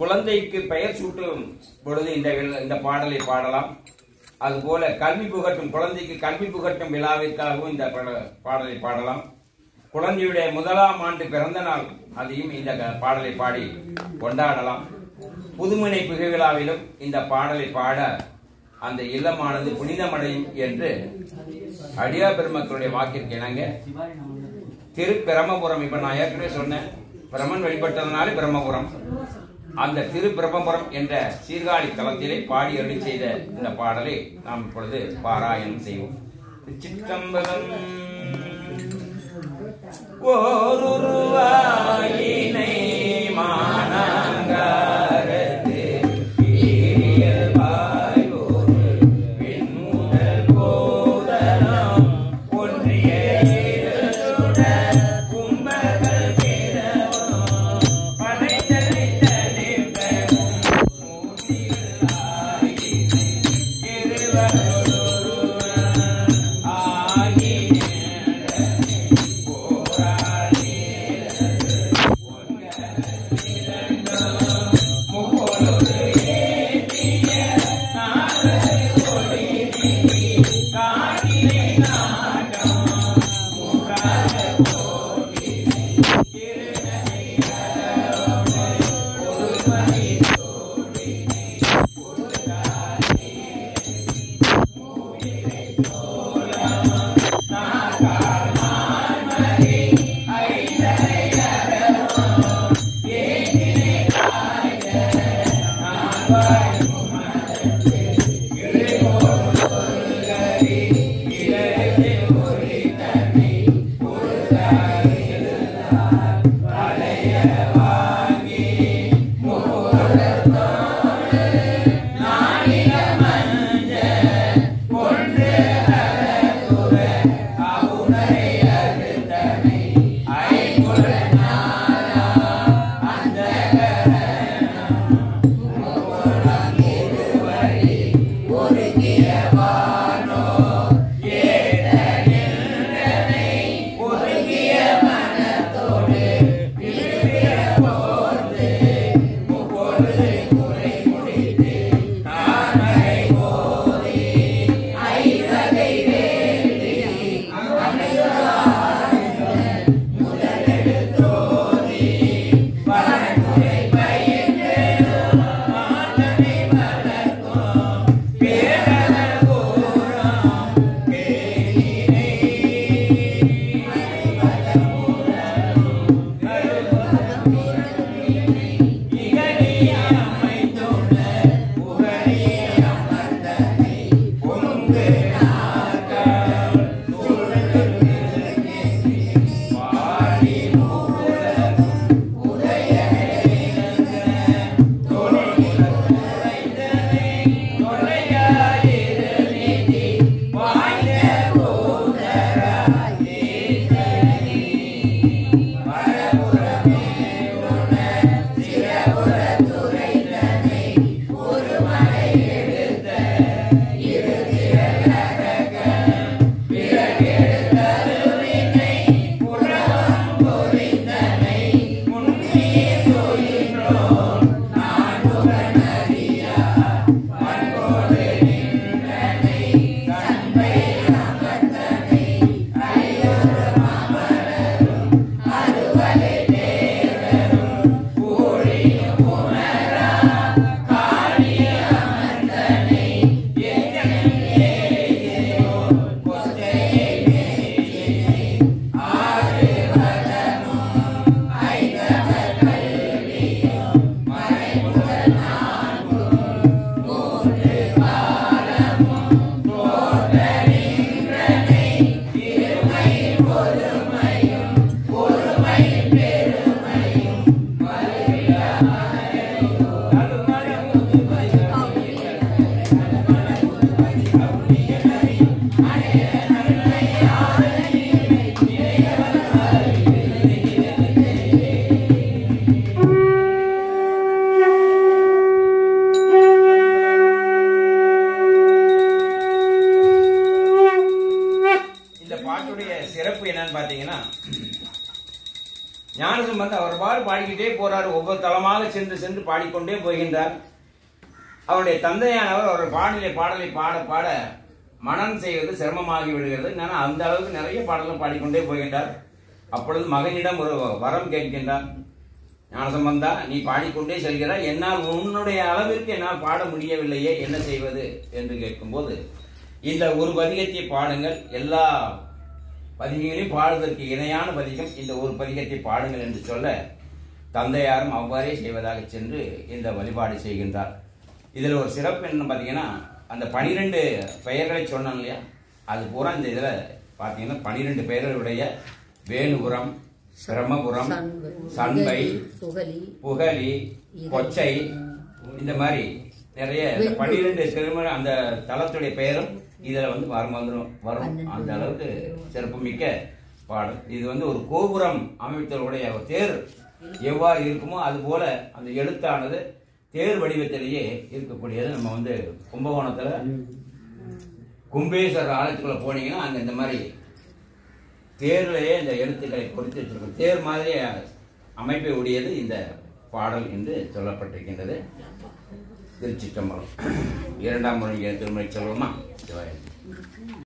குழந்தைக்கு பெயர் சூட்டும் பொழுது இந்த வில்- இந்த பாடலை பாடலாம் அதுபோல கல்வி புகட்டும் குழந்தைக்கு கல்வி புகட்டும் விழாவிற்காகவும் இந்த பாட- பாடலை பாடலாம் குழந்தையுடைய முதலாம் ஆண்டு பிறந்த நாள் அதையும் இந்த க- பாடலை பாடி கொண்டாடலாம் புதுமனை புகை விழாவிலும் இந்த பாடலை பாட அந்த இல்லமானது புனிதமடையும் என்று அடியா பெருமக்களுடைய வாக்கிற்கு இணங்க திரு பிரம்மபுரம் இப்ப நான் ஏற்கனவே சொன்னேன் பிரம்மன் வழிபட்டதுனால பிரம்மபுரம் அந்த திரு பிரம்மபுரம் என்ற சீர்காழி தலத்திலே பாடி அருளி செய்த இந்த பாடலை நாம் இப்பொழுது பாராயணம் செய்வோம் சிற்றம்பலம் ஓருருவாயினை மானாங்காரத்து ஈரியல் வாயோரு பெண்முதல் போதனம் ஒன்றிய இருசுடர் கும்பகள் பிறவும் படைத்தளித்தலில் பெறும் மூர்த்திகளாயினை இருவரொருவன் ஆகிய பாடிக்கிட்டே போறார் ஒவ்வொரு தளமாக சென்று சென்று பாடிக்கொண்டே போகின்றார் அவருடைய தந்தையானவர் அவர் பாடலை பாடலை பாட பாட மனனம் செய்வது சிரமமாகி விடுகிறது ஆனால் அந்த அளவுக்கு நிறைய பாடலும் பாடிக்கொண்டே போகின்றார் அப்பொழுது மகனிடம் ஒரு வரம் கேட்கின்றார் ஞானசம்பந்தா நீ பாடிக்கொண்டே செல்கிறாய் என்னால் உன்னுடைய அளவிற்கு என்னால் பாட முடியவில்லையே என்ன செய்வது என்று கேட்கும்போது இந்த ஒரு பதிகத்தை பாடுங்கள் எல்லா பதிகங்களையும் பாடுவதற்கு இணையான பதிகம் இந்த ஒரு பதிகத்தை பாடுங்கள் என்று சொல்ல தந்தையாரும் அவ்வாறே செய்வதாக சென்று இந்த வழிபாடு செய்கின்றார் இதில் ஒரு சிறப்பு என்ன பார்த்தீங்கன்னா அந்த பனிரெண்டு பெயர்களை சொன்னோம் இல்லையா அது பூரா இந்த இதில் பார்த்தீங்கன்னா பனிரெண்டு பெயர்களுடைய வேணுபுரம் பிரம்மபுரம் சண்பை புகழி புகழி கொச்சை இந்த மாதிரி நிறைய இந்த பன்னிரெண்டு திருமண அந்த தலத்துடைய பெயரும் இதுல வந்து வரும் வந்துடும் வரும் அந்த அளவுக்கு சிறப்புமிக்க பாடல் இது வந்து ஒரு கோபுரம் அமைத்தவருடைய ஒரு தேர் எவ்வாறு இருக்குமோ அது போல அந்த எழுத்தானது தேர் வடிவத்திலேயே இருக்கக்கூடியது நம்ம வந்து கும்பகோணத்துல கும்பேஸ்வரர் ஆலயத்துக்குள்ள போனீங்கன்னா அங்க இந்த மாதிரி தேர்லயே இந்த எழுத்துக்களை பொறித்து வச்சிருக்கும் தேர் மாதிரி அமைப்பை உடையது இந்த பாடல் என்று சொல்லப்பட்டிருக்கின்றது திருச்சிற்றம்பலம் இரண்டாம் முறை திருமுறை சொல்லுவோமா சிவாயம்